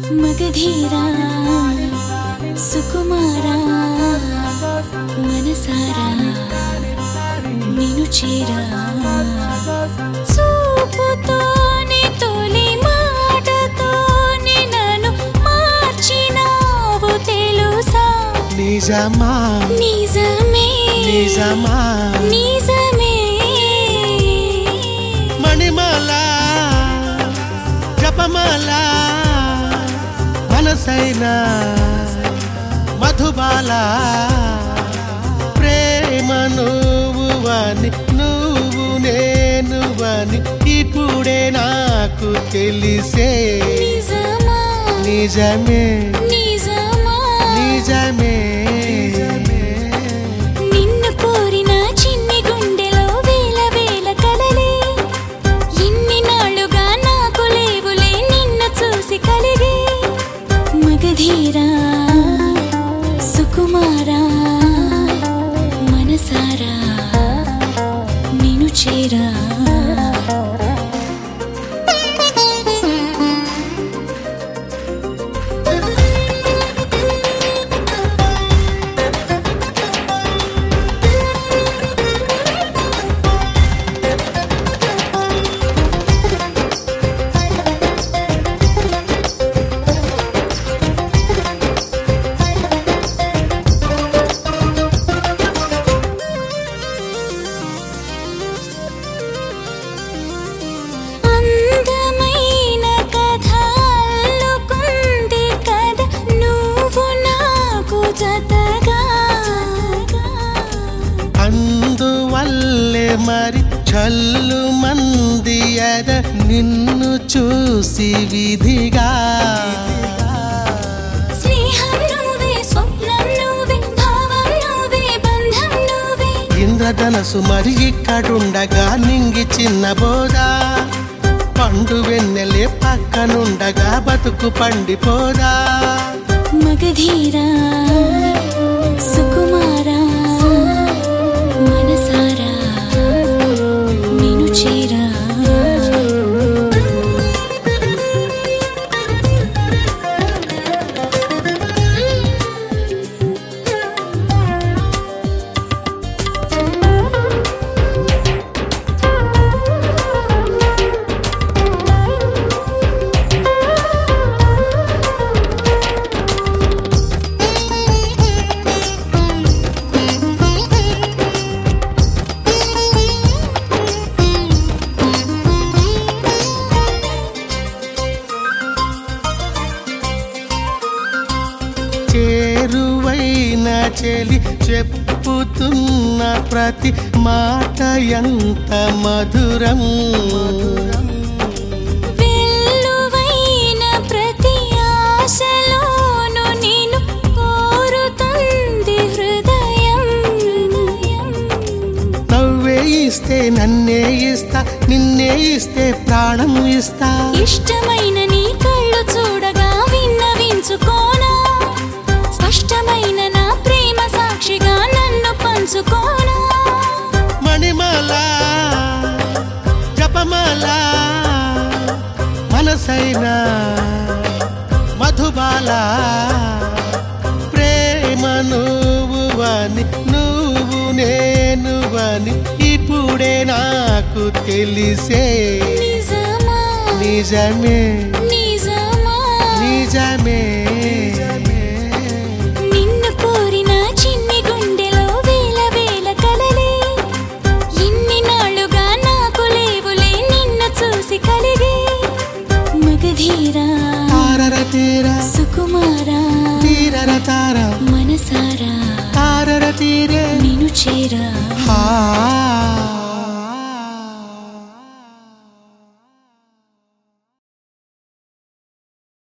మగధీరా సుకుమారా మనసారా నిను చేరా చూపుతోనే తొలి మాటతోనే నన్ను మార్చినావు తెలుసా నిజమా నిజమే నిజమా నిజమే మణిమాల జపమాల మనసైన మధుబాల ప్రేమ నువ్వువని నువ్వు నేనువని ఇప్పుడే నాకు తెలిసే నిజమా నిజమే నిజమా నిజమే నిన్ను కోరిన చిన్ని గుండెలో వేల వేల కలలే ఇన్ని నాళ్ళుగా నాకు లేవులే నిన్ను చూసి కలిగే మగధీరా సుకుమారా మనసారా నిను చేరా అందమైన కథ అల్లుకుంది కథ నువ్వు నాకు జతగా అందువల్లే మరి చల్లు మంది ఎద నిన్ను చూసి విధిగా స్నేహం నువ్వే స్వప్నం నువ్వే భావం నువ్వే బంధం నువ్వే ఇంద్రధనసు మరి ఇక్కడుండగా నింగి చిన్న బోదా పండు వెన్నెలే పక్కనుండగా బతుకు పండిపోదా మగధీరా సుకుమారా మనసారా నిను చేరా చేరువైన చెలి చెప్పుతున్న ప్రతి మాట ఎంత మధురం వెల్లువైన ప్రతి ఆశలోను నేను కోరుతుంది హృదయం నవ్వే ఇస్తే నన్నే ఇస్తా నిన్నే ఇస్తే ప్రాణం ఇస్తా ఇష్టమైన నీ కళ్ళు చూడగా విన్నవించుకోనా స్పష్టమైన నా ప్రేమ సాక్షిగా నన్ను పంచుకోనా మణిమాల జపమాల మనసైన మధుబాల ప్రేమ నువ్వువని నువ్వు నేనువని ఇప్పుడే నాకు తెలిసే నిజమా నిజమే నిజమా నిజమే నిన్ను కోరిన చిన్ని గుండెలో వేల వేల కలలే ఇన్ని నాళ్ళుగా నాకు లేవులే నిన్ను చూసి కలిగే మగధీరా తారర తీర సుకుమారా తీరర తార మనసారా తారర తీరే నిను చేరా హా